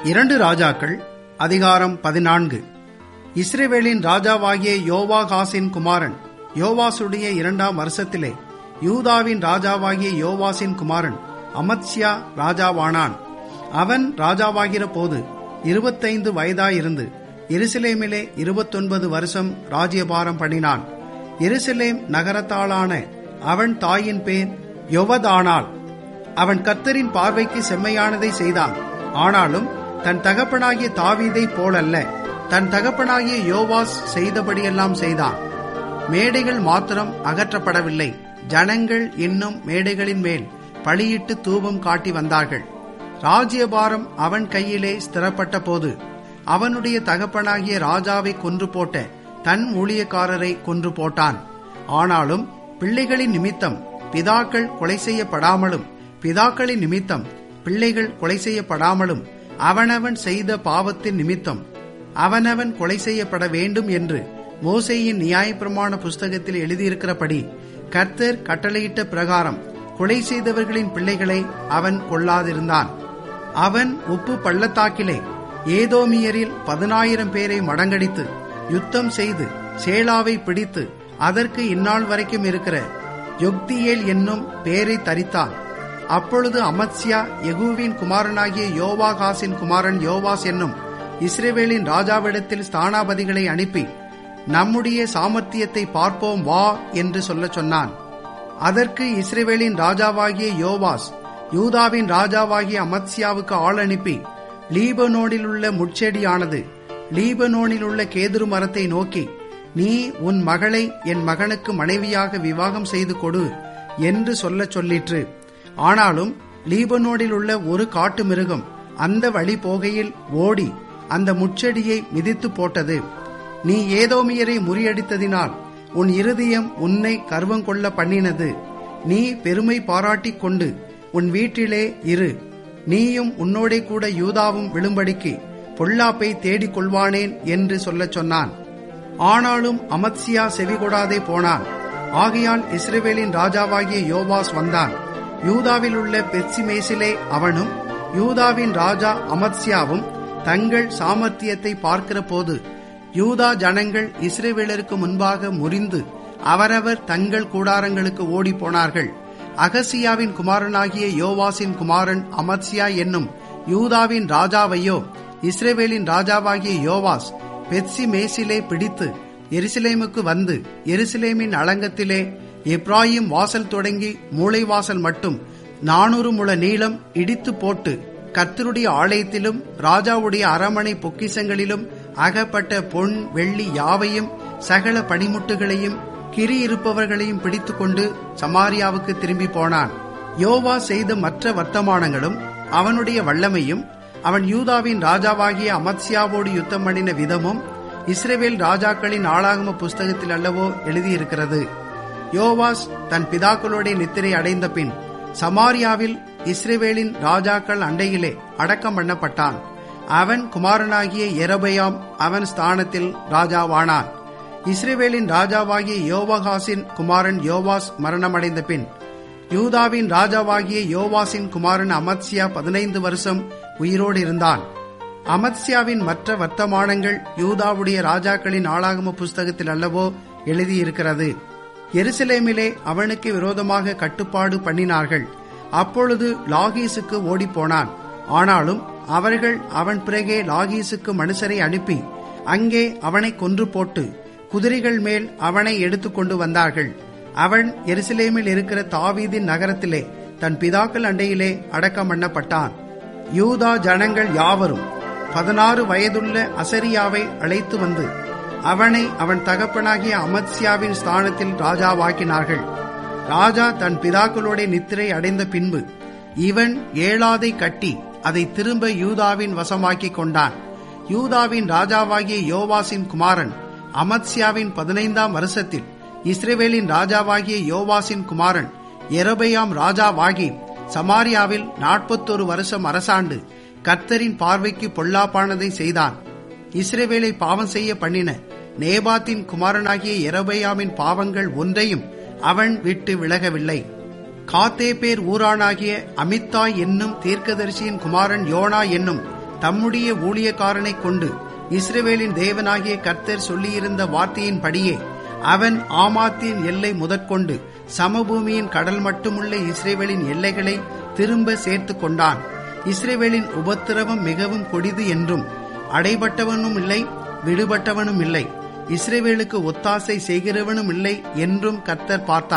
இரண்டு ராஜாக்கள் அதிகாரம் பதினான்கு இஸ்ரேவேலின் ராஜாவாகிய யோவாகாசின் குமாரன் யோவாசுடைய இரண்டாம் வருஷத்திலே யூதாவின் ராஜாவாகிய யோவாசின் குமாரன் அமத்சியா ராஜாவானான் அவன் ராஜாவாகிற போது இருபத்தைந்து வயதாயிருந்து எருசலேமிலே இருபத்தொன்பது வருஷம் ராஜ்யபாரம் பண்ணினான் எருசலேம் நகரத்தாளான அவன் தாயின் பேர் யொவதானாள் அவன் கர்த்தரின் பார்வைக்கு செம்மையானதை செய்தான் ஆனாலும் தன் தகப்பனாகிய தாவீதை போலல்ல தன் தகப்பனாகிய யோவாஸ் செய்தபடியெல்லாம் செய்தான் மேடைகள் மாத்திரம் அகற்றப்படவில்லை ஜனங்கள் இன்னும் மேடைகளின் மேல் பழியிட்டு தூபம் காட்டி வந்தார்கள் ராஜ்யபாரம் அவன் கையிலே ஸ்திரப்பட்ட போது அவனுடைய தகப்பனாகிய ராஜாவை கொன்று போட்ட தன் ஊழியக்காரரை கொன்று போட்டான் ஆனாலும் பிள்ளைகளின் நிமித்தம் பிதாக்கள் கொலை செய்யப்படாமலும் பிதாக்களின் நிமித்தம் பிள்ளைகள் கொலை செய்யப்படாமலும் அவனவன் செய்த பாவத்தின் நிமித்தம் அவனவன் கொலை செய்யப்பட வேண்டும் என்று மோசையின் நியாயப்பிரமாண புஸ்தகத்தில் எழுதியிருக்கிறபடி கர்த்தர் கட்டளையிட்ட பிரகாரம் கொலை செய்தவர்களின் பிள்ளைகளை அவன் கொள்ளாதிருந்தான் அவன் உப்பு பள்ளத்தாக்கிலே ஏதோமியரில் பதினாயிரம் பேரை மடங்கடித்து யுத்தம் செய்து சேலாவை பிடித்து அதற்கு இந்நாள் வரைக்கும் இருக்கிற யொக்தியேல் என்னும் பேரை தரித்தான் அப்பொழுது அமத்சியா யெகூவின் குமாரனாகிய யோவாகாசின் குமாரன் யோவாஸ் என்னும் இஸ்ரேவேலின் ராஜாவிடத்தில் ஸ்தானாபதிகளை அனுப்பி நம்முடைய சாமர்த்தியத்தை பார்ப்போம் வா என்று சொல்லச் சொன்னான் அதற்கு இஸ்ரேவேலின் ராஜாவாகிய யோவாஸ் யூதாவின் ராஜாவாகிய அமத்சியாவுக்கு ஆள் அனுப்பி லீபனோனில் உள்ள முட்செடியானது லீபனோனில் உள்ள கேதுரு மரத்தை நோக்கி நீ உன் மகளை என் மகனுக்கு மனைவியாக விவாகம் செய்து கொடு என்று சொல்லச் சொல்லிற்று ஆனாலும் லீபனோடில் உள்ள ஒரு காட்டு மிருகம் அந்த வழி போகையில் ஓடி அந்த முச்செடியை மிதித்து போட்டது நீ ஏதோமியரை முறியடித்ததினால் உன் இருதயம் உன்னை கர்வம் கொள்ள பண்ணினது நீ பெருமை பாராட்டிக் கொண்டு உன் வீட்டிலே இரு நீயும் உன்னோடே கூட யூதாவும் விழும்படிக்கு பொல்லாப்பை தேடிக் கொள்வானேன் என்று சொல்லச் சொன்னான் ஆனாலும் அமத்சியா செவிகொடாதே போனான் ஆகையால் இஸ்ரேவேலின் ராஜாவாகிய யோவாஸ் வந்தான் யூதாவில் உள்ள பெட்சிமேசிலே அவனும் யூதாவின் ராஜா அமத்சியாவும் தங்கள் சாமர்த்தியத்தை பார்க்கிற போது யூதா ஜனங்கள் இஸ்ரேவேலருக்கு முன்பாக முறிந்து அவரவர் தங்கள் கூடாரங்களுக்கு ஓடி போனார்கள் அகசியாவின் குமாரனாகிய யோவாசின் குமாரன் அமத்சியா என்னும் யூதாவின் ராஜாவையோ இஸ்ரேவேலின் ராஜாவாகிய யோவாஸ் பெட்சி மேசிலே பிடித்து எருசலேமுக்கு வந்து எருசலேமின் அளங்கத்திலே எப்ராஹிம் வாசல் தொடங்கி மூளைவாசல் மட்டும் நானூறு முழ நீளம் இடித்து போட்டு கர்த்தருடைய ஆலயத்திலும் ராஜாவுடைய அரமனை பொக்கிசங்களிலும் அகப்பட்ட பொன் வெள்ளி யாவையும் சகல பணிமுட்டுகளையும் கிரி இருப்பவர்களையும் பிடித்துக்கொண்டு சமாரியாவுக்கு திரும்பி போனான் யோவா செய்த மற்ற வர்த்தமானங்களும் அவனுடைய வல்லமையும் அவன் யூதாவின் ராஜாவாகிய அமத்சியாவோடு யுத்தம் பண்ணின விதமும் இஸ்ரேவேல் ராஜாக்களின் ஆளாகம புஸ்தகத்தில் அல்லவோ எழுதியிருக்கிறது யோவாஸ் தன் பிதாக்களோட நித்திரை அடைந்த பின் சமாரியாவில் இஸ்ரேவேலின் ராஜாக்கள் அண்டையிலே அடக்கம் பண்ணப்பட்டான் அவன் குமாரனாகிய எரபயாம் அவன் ஸ்தானத்தில் ராஜாவானான் இஸ்ரேவேலின் ராஜாவாகிய யோவகாசின் குமாரன் யோவாஸ் மரணமடைந்த பின் யூதாவின் ராஜாவாகிய யோவாசின் குமாரன் அமத்சியா பதினைந்து வருஷம் உயிரோடு இருந்தான் அமத்சியாவின் மற்ற வர்த்தமானங்கள் யூதாவுடைய ராஜாக்களின் ஆளாகம புஸ்தகத்தில் அல்லவோ எழுதியிருக்கிறது எருசலேமிலே அவனுக்கு விரோதமாக கட்டுப்பாடு பண்ணினார்கள் அப்பொழுது லாகீசுக்கு ஓடிப்போனான் ஆனாலும் அவர்கள் அவன் பிறகே லாகீசுக்கு மனுஷரை அனுப்பி அங்கே அவனை கொன்று போட்டு குதிரைகள் மேல் அவனை எடுத்துக்கொண்டு வந்தார்கள் அவன் எருசலேமில் இருக்கிற தாவீதின் நகரத்திலே தன் பிதாக்கள் அண்டையிலே அடக்கம் பண்ணப்பட்டான் யூதா ஜனங்கள் யாவரும் பதினாறு வயதுள்ள அசரியாவை அழைத்து வந்து அவனை அவன் தகப்பனாகிய அமத்சியாவின் ஸ்தானத்தில் ராஜாவாக்கினார்கள் ராஜா தன் பிதாக்களோட நித்திரை அடைந்த பின்பு இவன் ஏழாதை கட்டி அதை திரும்ப யூதாவின் வசமாக்கி கொண்டான் யூதாவின் ராஜாவாகிய யோவாசின் குமாரன் அமத்சியாவின் பதினைந்தாம் வருஷத்தில் இஸ்ரேவேலின் ராஜாவாகிய யோவாசின் குமாரன் எரபயாம் ராஜாவாகி சமாரியாவில் நாற்பத்தொரு வருஷம் அரசாண்டு கர்த்தரின் பார்வைக்கு பொல்லாப்பானதை செய்தான் இஸ்ரேவேலை பாவம் செய்ய பண்ணின நேபாத்தின் குமாரனாகிய எரபயாமின் பாவங்கள் ஒன்றையும் அவன் விட்டு விலகவில்லை காத்தேபேர் ஊரானாகிய அமித்தாய் என்னும் தீர்க்கதரிசியின் குமாரன் யோனா என்னும் தம்முடைய ஊழியக்காரனை கொண்டு இஸ்ரவேலின் தேவனாகிய கர்த்தர் சொல்லியிருந்த வார்த்தையின்படியே அவன் ஆமாத்தின் எல்லை முதற்கொண்டு சமபூமியின் கடல் மட்டுமுள்ள இஸ்ரேவேலின் எல்லைகளை திரும்ப சேர்த்து கொண்டான் இஸ்ரேவேலின் உபத்திரவம் மிகவும் கொடிது என்றும் அடைபட்டவனும் இல்லை விடுபட்டவனும் இல்லை இஸ்ரேவேலுக்கு ஒத்தாசை செய்கிறவனும் இல்லை என்றும் கர்த்தர் பார்த்தார்